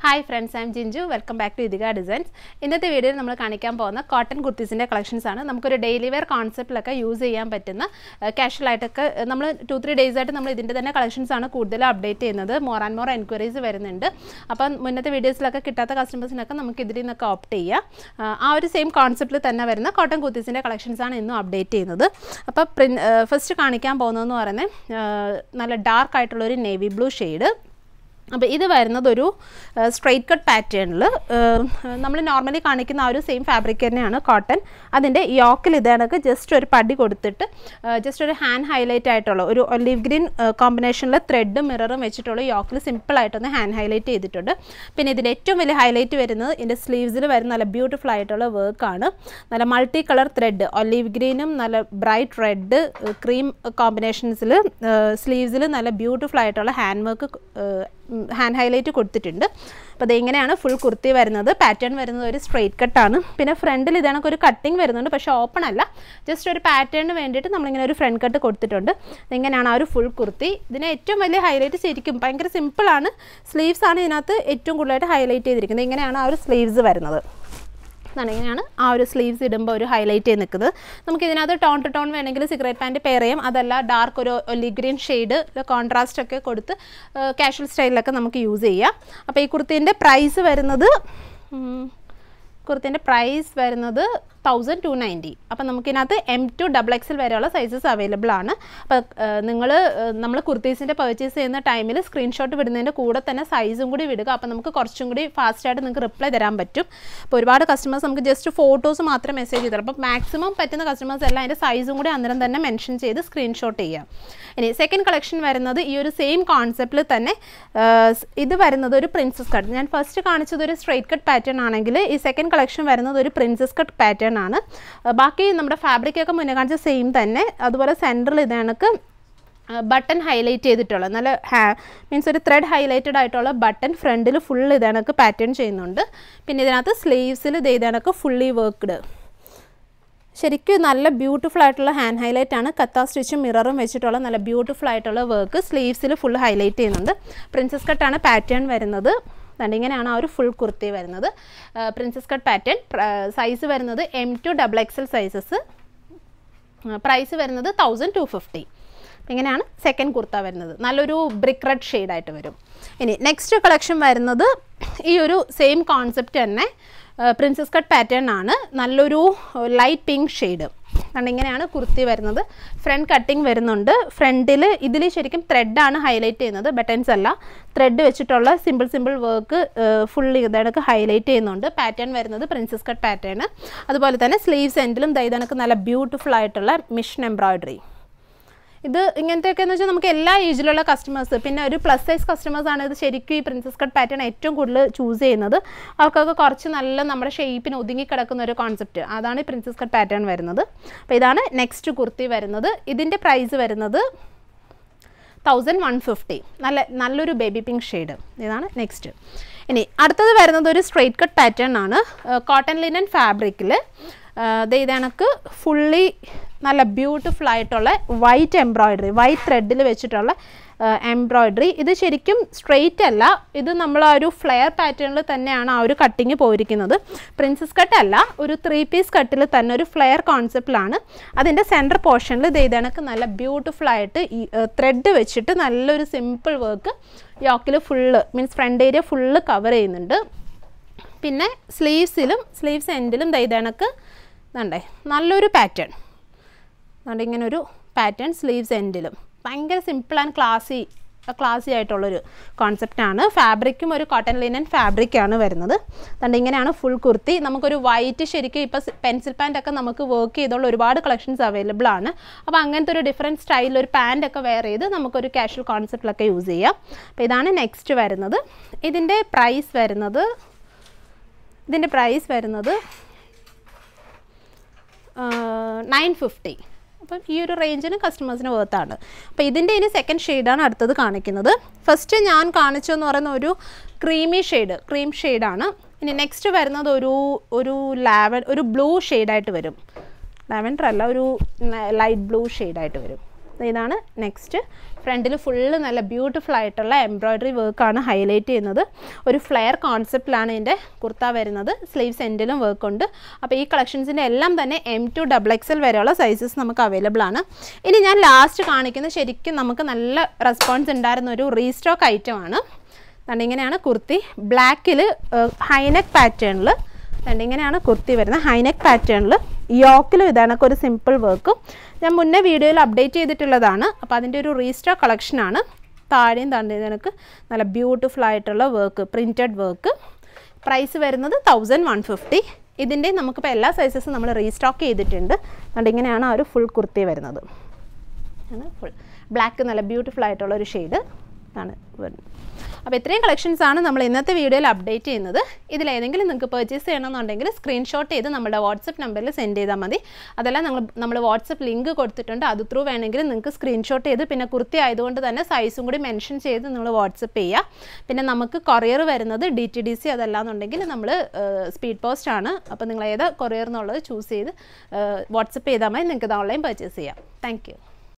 hi friends I'm Jinchu welcome back to Ithika designs ഇന്നത്തെ വീഡിയോയിൽ നമ്മൾ കാണിക്കാൻ പോകുന്ന കോട്ടൺ കുർത്തീസിൻ്റെ കളക്ഷൻസ് ആണ് നമുക്കൊരു ഡെയിലി വെയർ കോൺസെപ്റ്റിലൊക്കെ യൂസ് ചെയ്യാൻ പറ്റുന്ന casual ആയിട്ടൊക്കെ നമ്മൾ ടു ത്രീ ഡേയ്സ് ആയിട്ട് നമ്മൾ ഇതിൻ്റെ തന്നെ കളക്ഷൻസ് ആണ് കൂടുതൽ അപ്ഡേറ്റ് ചെയ്യുന്നത് മോർ ആൻഡ് മോർ എൻക്വയറീസ് വരുന്നുണ്ട് അപ്പം മുന്നത്തെ വീഡിയോസിലൊക്കെ കിട്ടാത്ത കസ്റ്റമേഴ്സിനൊക്കെ നമുക്ക് ഇതിൽ നിന്നൊക്കെ ഓപ്റ്റ് ചെയ്യാം ആ, ആ ഒരു സെയിം കോൺസെപ്റ്റിൽ തന്നെ വരുന്ന കോട്ടൺ കുർത്തീസിൻ്റെ കളക്ഷൻസ് ആണ് ഇന്നും അപ്ഡേറ്റ് ചെയ്യുന്നത് അപ്പോൾ പ്രിൻ ഫസ്റ്റ് കാണിക്കാൻ പോകുന്നതെന്ന് പറയുന്നത് നല്ല ഡാർക്ക് ആയിട്ടുള്ള ഒരു നേവി ബ്ലൂ ഷെയ്ഡ് അപ്പോൾ ഇത് വരുന്നത് ഒരു സ്ട്രെയിറ്റ് കട്ട് പാറ്റേണിൽ നമ്മൾ നോർമലി കാണിക്കുന്ന ആ ഒരു സെയിം ഫാബ്രിക് തന്നെയാണ് കോട്ടൺ അതിൻ്റെ യോക്കിൽ ഇതേണക്ക് ജസ്റ്റ് ഒരു പടി കൊടുത്തിട്ട് ജസ്റ്റ് ഒരു ഹാൻഡ് ഹൈലൈറ്റ് ആയിട്ടുള്ള ഒരു ഒലിവ് ഗ്രീൻ കോമ്പിനേഷനിൽ ത്രെഡും മിററും വെച്ചിട്ടുള്ള യോക്കിൽ സിമ്പിളായിട്ടൊന്ന് ഹാൻഡ് ഹൈലൈറ്റ് ചെയ്തിട്ടുണ്ട് പിന്നെ ഇതിൻ്റെ ഏറ്റവും വലിയ ഹൈലൈറ്റ് വരുന്നത് ഇതിൻ്റെ സ്ലീവ്സിൽ വരുന്ന നല്ല ബ്യൂട്ടിഫുൾ ആയിട്ടുള്ള വർക്കാണ് നല്ല മൾട്ടി കളർ ത്രെഡ് ഒലിവ് ഗ്രീനും നല്ല ബ്രൈറ്റ് റെഡ് ക്രീം കോമ്പിനേഷൻസിൽ സ്ലീവ്സിൽ നല്ല ബ്യൂട്ടിഫുൾ ആയിട്ടുള്ള ഹാൻഡ് വർക്ക് ഹാൻഡ് ഹൈലൈറ്റ് കൊടുത്തിട്ടുണ്ട് അപ്പോൾ ഇങ്ങനെയാണ് ഫുൾ കുർത്തി വരുന്നത് പാറ്റേൺ വരുന്നത് ഒരു സ്ട്രെയിറ്റ് കട്ടാണ് പിന്നെ ഫ്രണ്ടിൽ ഇതാണൊക്കെ ഒരു കട്ടിങ് വരുന്നുണ്ട് പക്ഷേ ഓപ്പൺ അല്ല ജസ്റ്റ് ഒരു പാറ്റേണിന് വേണ്ടിയിട്ട് നമ്മളിങ്ങനെ ഒരു ഫ്രണ്ട് കട്ട് കൊടുത്തിട്ടുണ്ട് ഇങ്ങനെയാണ് ആ ഒരു ഫുൾ കുർത്തി ഇതിന് ഏറ്റവും വലിയ ഹൈലൈറ്റ് ശരിക്കും ഭയങ്കര സിമ്പിളാണ് സ്ലീവ്സ് ആണ് ഇതിനകത്ത് ഏറ്റവും കൂടുതലായിട്ട് ഹൈലൈറ്റ് ചെയ്തിരിക്കുന്നത് ഇങ്ങനെയാണ് ആ ഒരു സ്ലീവ്സ് വരുന്നത് എന്നാണ് ഇങ്ങനെയാണ് ആ ഒരു സ്ലീവ്സ് ഇടുമ്പോൾ ഒരു ഹൈലൈറ്റ് ചെയ്ത് നിൽക്കുന്നത് നമുക്ക് ഇതിനകത്ത് ടോൺ ടു ടോൺ വേണമെങ്കിൽ സിഗരറ്റ് പാൻറ്റ് പെയർ ചെയ്യാം അതല്ല ഡാർക്ക് ഒരു ഒലി ഗ്രീൻ ഷെയ്ഡ് കോൺട്രാസ്റ്റ് ഒക്കെ കൊടുത്ത് കാഷ്വൽ സ്റ്റൈലിലൊക്കെ നമുക്ക് യൂസ് ചെയ്യാം അപ്പോൾ ഈ കുർത്തീൻ്റെ പ്രൈസ് വരുന്നത് ഉം, കുർത്തീൻ്റെ പ്രൈസ് വരുന്നത് തൗസൻഡ് ടു നയൻറ്റി അപ്പം നമുക്കിതിനകത്ത് എം ടു ഡബിൾ എക്സൽ വരെയുള്ള സൈസസ് അവൈലബിൾ ആണ് അപ്പോൾ നിങ്ങൾ നമ്മൾ കുർത്തീസിൻ്റെ പർച്ചേസ് ചെയ്യുന്ന ടൈമിൽ സ്ക്രീൻഷോട്ട് വിടുന്നതിൻ്റെ കൂടെ തന്നെ സൈസും കൂടി വിടുക അപ്പോൾ നമുക്ക് കുറച്ചും കൂടി ഫാസ്റ്റായിട്ട് നിങ്ങൾക്ക് റിപ്ലൈ തരാൻ പറ്റും അപ്പോൾ ഒരുപാട് കസ്റ്റമേഴ്സ് നമുക്ക് ജസ്റ്റ് ഫോട്ടോസ് മാത്രം മെസ്സേജ് ചെയ്തോളൂ അപ്പോൾ മാക്സിമം പറ്റുന്ന കസ്റ്റമേഴ്സ് എല്ലാം അതിൻ്റെ സൈസും കൂടി അന്നേരം തന്നെ മെൻഷൻ ചെയ്ത് സ്ക്രീൻഷോട്ട് ചെയ്യാം ഇനി സെക്കൻഡ് കളക്ഷൻ വരുന്നത് ഈ ഒരു സെയിം കോൺസെപ്റ്റിൽ തന്നെ ആ, സ് ഇത് വരുന്നത് ഒരു പ്രിൻസസ് കട്ട് ഞാൻ ഫസ്റ്റ് കാണിച്ചത് ഒരു സ്ട്രെയിറ്റ് കട്ട് പാറ്റേൺ ആണെങ്കിൽ ഈ സെക്കൻഡ് കളക്ഷൻ വരുന്നത് ഒരു പ്രിൻസസ് കട്ട് പാറ്റേൺ ആണ് ആ, ബാക്കി നമ്മുടെ ഫാബ്രിക് ഒക്കെ മുന്നേ കാണിച്ച സെയിം തന്നെ അതുപോലെ സെൻറ്ററിൽ ഇത് കണക്ക് ബട്ടൺ ഹൈലൈറ്റ് ചെയ്തിട്ടുള്ള നല്ല ഹാ മീൻസ് ഒരു ത്രെഡ് ഹൈലൈറ്റഡ് ആയിട്ടുള്ള ബട്ടൺ ഫ്രണ്ടിൽ ഫുൾ ഇത് കണക്ക് പാറ്റേൺ ചെയ്യുന്നുണ്ട് പിന്നെ ഇതിനകത്ത് സ്ലീവ്സിൽ ഇത് ഇത് കണക്ക് ഫുള്ളി വർക്ക്ഡ് ശരിക്കും നല്ല ബ്യൂട്ടിഫുൾ ആയിട്ടുള്ള ഹാൻഡ് ഹൈലൈറ്റ് ആണ് കത്ത സ്റ്റിച്ചും മിററും വെച്ചിട്ടുള്ള നല്ല ബ്യൂട്ടിഫുൾ ആയിട്ടുള്ള വർക്ക് സ്ലീവ്സിൽ ഫുൾ ഹൈലൈറ്റ് ചെയ്യുന്നുണ്ട് പ്രിൻസസ് കട്ടാണ് പാറ്റേൺ വരുന്നത് അതുകൊണ്ട് ഇങ്ങനെയാണ് ആ ഒരു ഫുൾ കുർത്തി വരുന്നത് പ്രിൻസസ് കട്ട് പാറ്റേൺ സൈസ് വരുന്നത് M to double XL sizes price വരുന്നത് തൗസൻഡ് ടു ഫിഫ്റ്റി ഇങ്ങനെയാണ് സെക്കൻഡ് കുർത്ത വരുന്നത് നല്ലൊരു ബ്രിക്ക് റെഡ് ഷെയ്ഡായിട്ട് വരും ഇനി നെക്സ്റ്റ് കളക്ഷൻ വരുന്നത് ഈ ഒരു സെയിം കോൺസെപ്റ്റ് തന്നെ പ്രിൻസസ് കട്ട് പാറ്റേൺ ആണ് നല്ലൊരു ലൈറ്റ് പിങ്ക് ഷെയ്ഡ് കാരണം ഇങ്ങനെയാണ് കുർത്തി വരുന്നത് ഫ്രണ്ട് കട്ടിങ് വരുന്നുണ്ട് ഫ്രണ്ടിൽ ഇതിൽ ശരിക്കും ത്രെഡാണ് ഹൈലൈറ്റ് ചെയ്യുന്നത് ബട്ടൺസ് അല്ല ത്രെഡ് വെച്ചിട്ടുള്ള സിമ്പിൾ സിമ്പിൾ വർക്ക് ഫുള്ളി ഇതണക്ക് ഹൈലൈറ്റ് ചെയ്യുന്നുണ്ട് പാറ്റേൺ വരുന്നത് പ്രിൻസസ് കട്ട് പാറ്റേൺ അതുപോലെ തന്നെ സ്ലീവ്സ് എൻഡിലും ഇതണക്ക് നല്ല ബ്യൂട്ടിഫുൾ ആയിട്ടുള്ള മിഷൻ എംബ്രോയിഡറി ഇത് ഇങ്ങനത്തെയൊക്കെ എന്ന് വെച്ചാൽ നമുക്ക് എല്ലാ ഏജിലുള്ള കസ്റ്റമേഴ്സ് പിന്നെ ഒരു പ്ലസ് സൈസ് കസ്റ്റമേഴ്സ് ആണ് ഇത് ശരിക്കും ഈ പ്രിൻസസ് കട്ട് പാറ്റേൺ ഏറ്റവും കൂടുതൽ ചൂസ് ചെയ്യുന്നത് അവർക്കൊക്കെ കുറച്ച് നല്ല നമ്മുടെ ഷേപ്പിന് ഒതുങ്ങി കിടക്കുന്ന ഒരു കോൺസെപ്റ്റ് അതാണ് ഈ പ്രിൻസസ് കട്ട് പാറ്റേൺ വരുന്നത് അപ്പോൾ ഇതാണ് നെക്സ്റ്റ് കുർത്തി വരുന്നത് ഇതിൻ്റെ പ്രൈസ് വരുന്നത് തൗസൻഡ് വൺ ഫിഫ്റ്റി നല്ല നല്ലൊരു ബേബി പിങ്ക് ഷെയ്ഡ് ഇതാണ് നെക്സ്റ്റ് ഇനി അടുത്തത് വരുന്നത് ഒരു സ്ട്രെയിറ്റ് കട്ട് പാറ്റേൺ ആണ് കോട്ടൺ ലിനൻ ഫാബ്രിക്കിൽ ഇത് കണക്ക് ഫുള്ളി നല്ല ബ്യൂട്ടിഫുൾ ആയിട്ടുള്ള വൈറ്റ് എംബ്രോയിഡറി വൈറ്റ് ത്രെഡിൽ വെച്ചിട്ടുള്ള എംബ്രോയിഡറി ഇത് ശരിക്കും സ്ട്രെയിറ്റ് അല്ല ഇത് നമ്മൾ ആ ഒരു ഫ്ലെയർ പാറ്റേണിൽ തന്നെയാണ് ആ ഒരു കട്ടിങ് പോയിരിക്കുന്നത് പ്രിൻസസ് കട്ട് അല്ല ഒരു ത്രീ പീസ് കട്ടിൽ തന്നെ ഒരു ഫ്ലെയർ കോൺസെപ്റ്റിലാണ് അതിൻ്റെ സെൻറ്റർ പോർഷനിൽ ഇത് ഇതണക്ക് നല്ല ബ്യൂട്ടിഫുൾ ആയിട്ട് ഈ ത്രെഡ് വെച്ചിട്ട് നല്ലൊരു സിമ്പിൾ വർക്ക് യോക്കിൽ full means front area full cover ചെയ്യുന്നുണ്ട് പിന്നെ സ്ലീവ്സിലും സ്ലീവ്സ് എൻഡിലും ഇതണക്ക് ഇതുണ്ടേ നല്ലൊരു പാറ്റേൺ അതുകൊണ്ട് ഇങ്ങനെ ഒരു പാറ്റേൺ സ്ലീവ്സ് എൻഡിലും ഭയങ്കര സിമ്പിൾ ആൻഡ് ക്ലാസി ക്ലാസി ആയിട്ടുള്ളൊരു കോൺസെപ്റ്റാണ് ഫാബ്രിക്കും ഒരു കോട്ടൺ ലിനൻ ഫാബ്രിക്കാണ് വരുന്നത് അതുകൊണ്ട് ഇങ്ങനെയാണ് ഫുൾ കുർത്തി നമുക്കൊരു വൈറ്റ് ശരിക്കും ഇപ്പോൾ പെൻസിൽ പാൻ്റ് ഒക്കെ നമുക്ക് വർക്ക് ചെയ്തുള്ള ഒരുപാട് കളക്ഷൻസ് അവൈലബിൾ ആണ് അപ്പോൾ അങ്ങനത്തെ ഒരു ഡിഫറെൻറ്റ് സ്റ്റൈലിൽ ഒരു പാൻ്റ് ഒക്കെ വെയർ ചെയ്ത് നമുക്കൊരു കാഷ്വൽ കോൺസെപ്റ്റിലൊക്കെ യൂസ് ചെയ്യാം അപ്പോൾ ഇതാണ് നെക്സ്റ്റ് വരുന്നത് ഇതിൻ്റെ പ്രൈസ് വരുന്നത് ഇതിൻ്റെ പ്രൈസ് വരുന്നത് നയൻ ഫിഫ്റ്റി അപ്പം ഈ ഒരു റേഞ്ചിന് കസ്റ്റമേഴ്സിന് വേർത്താണ് അപ്പോൾ ഇതിൻ്റെ ഇനി സെക്കൻഡ് ഷെയ്ഡാണ് അടുത്തത് കാണിക്കുന്നത് ഫസ്റ്റ് ഞാൻ കാണിച്ചതെന്ന് പറയുന്ന ഒരു ക്രീമി ഷെയ്ഡ് ക്രീം ഷെയ്ഡാണ് ഇനി നെക്സ്റ്റ് വരുന്നത് ഒരു ഒരു ലാവൻ ഒരു ബ്ലൂ ഷെയ്ഡായിട്ട് വരും ലാവൻഡർ അല്ല ഒരു ലൈറ്റ് ബ്ലൂ ഷെയ്ഡായിട്ട് വരും ഇതാണ് നെക്സ്റ്റ് ഫ്രണ്ടിൽ ഫുള്ള് നല്ല ബ്യൂട്ടിഫുൾ ആയിട്ടുള്ള എംബ്രോയ്ഡറി വർക്കാണ് ഹൈലൈറ്റ് ചെയ്യുന്നത് ഒരു ഫ്ലെയർ കോൺസെപ്റ്റിലാണ് ഇതിൻ്റെ കുർത്ത വരുന്നത് സ്ലീവ്സ് എൻഡിലും വർക്ക് ഉണ്ട് അപ്പോൾ ഈ കളക്ഷൻസിൻ്റെ എല്ലാം തന്നെ എം ടു ഡബിൾ എക്സൽ വരെയുള്ള സൈസസ് നമുക്ക് അവൈലബിൾ ആണ് ഇനി ഞാൻ ലാസ്റ്റ് കാണിക്കുന്നത് ശരിക്കും നമുക്ക് നല്ല റെസ്പോൺസ് ഉണ്ടായിരുന്ന ഒരു റീസ്റ്റോക്ക് ഐറ്റം ആണ് അതുകൊണ്ട് ഇങ്ങനെയാണ് കുർത്തി ബ്ലാക്കിൽ ഹൈനെക്ക് പാറ്റേണിൽ അതുകൊണ്ട് ഇങ്ങനെയാണ് കുർത്തി വരുന്നത് ഹൈനെക്ക് പാറ്റേണിൽ യോക്കിലും ഇതാണൊക്കെ ഒരു സിമ്പിൾ വർക്കും ഞാൻ മുന്നേ വീഡിയോയിൽ അപ്ഡേറ്റ് ചെയ്തിട്ടുള്ളതാണ് അപ്പോൾ അതിൻ്റെ ഒരു റീസ്റ്റോക്ക് കളക്ഷനാണ് താഴെയും തണ്ടി നിനക്ക് നല്ല ബ്യൂട്ടിഫുൾ ആയിട്ടുള്ള വർക്ക് പ്രിൻറ്റഡ് വർക്ക് പ്രൈസ് വരുന്നത് തൗസൻഡ് വൺ ഫിഫ്റ്റി ഇതിൻ്റെ നമുക്കിപ്പോൾ എല്ലാ സൈസസും നമ്മൾ റീസ്റ്റോക്ക് ചെയ്തിട്ടുണ്ട് അതുകൊണ്ട് ഇങ്ങനെയാണ് ആ ഒരു ഫുൾ കുർത്തി വരുന്നത് ആണ് ഫുൾ ബ്ലാക്ക് നല്ല ബ്യൂട്ടിഫുൾ ആയിട്ടുള്ള ഒരു ഷെയ്ഡ് ആണ് വരുന്നത് അപ്പോൾ ഇത്രയും കളക്ഷൻസ് ആണ് നമ്മൾ ഇന്നത്തെ വീഡിയോയിൽ അപ്ഡേറ്റ് ചെയ്യുന്നത് ഇതിലേതെങ്കിലും നിങ്ങൾക്ക് പർച്ചേസ് ചെയ്യണമെന്നുണ്ടെങ്കിൽ സ്ക്രീൻഷോട്ട് ചെയ്ത് നമ്മുടെ വാട്സപ്പ് നമ്പറിൽ സെൻഡ് ചെയ്താൽ മതി അതെല്ലാം നമ്മൾ നമ്മൾ വാട്സപ്പ് ലിങ്ക് കൊടുത്തിട്ടുണ്ട് അത് ത്രൂ വേണമെങ്കിൽ നിങ്ങൾക്ക് സ്ക്രീൻഷോട്ട് ചെയ്ത് പിന്നെ കുർത്തി ആയതുകൊണ്ട് തന്നെ സൈസും കൂടി മെൻഷൻ ചെയ്ത് നിങ്ങൾ വാട്സപ്പ് ചെയ്യുക പിന്നെ നമുക്ക് കൊറിയർ വരുന്നത് ഡി ടി ഡി സി അതല്ലാന്നുണ്ടെങ്കിൽ നമ്മൾ സ്പീഡ് പോസ്റ്റ് ആണ് അപ്പോൾ നിങ്ങൾ ഏത് കൊറിയർ എന്നുള്ളത് ചൂസ് ചെയ്ത് വാട്സപ്പ് ചെയ്താൽ മതി നിങ്ങൾക്ക് ഇത് ഓൺലൈൻ പർച്ചേസ് ചെയ്യാം താങ്ക്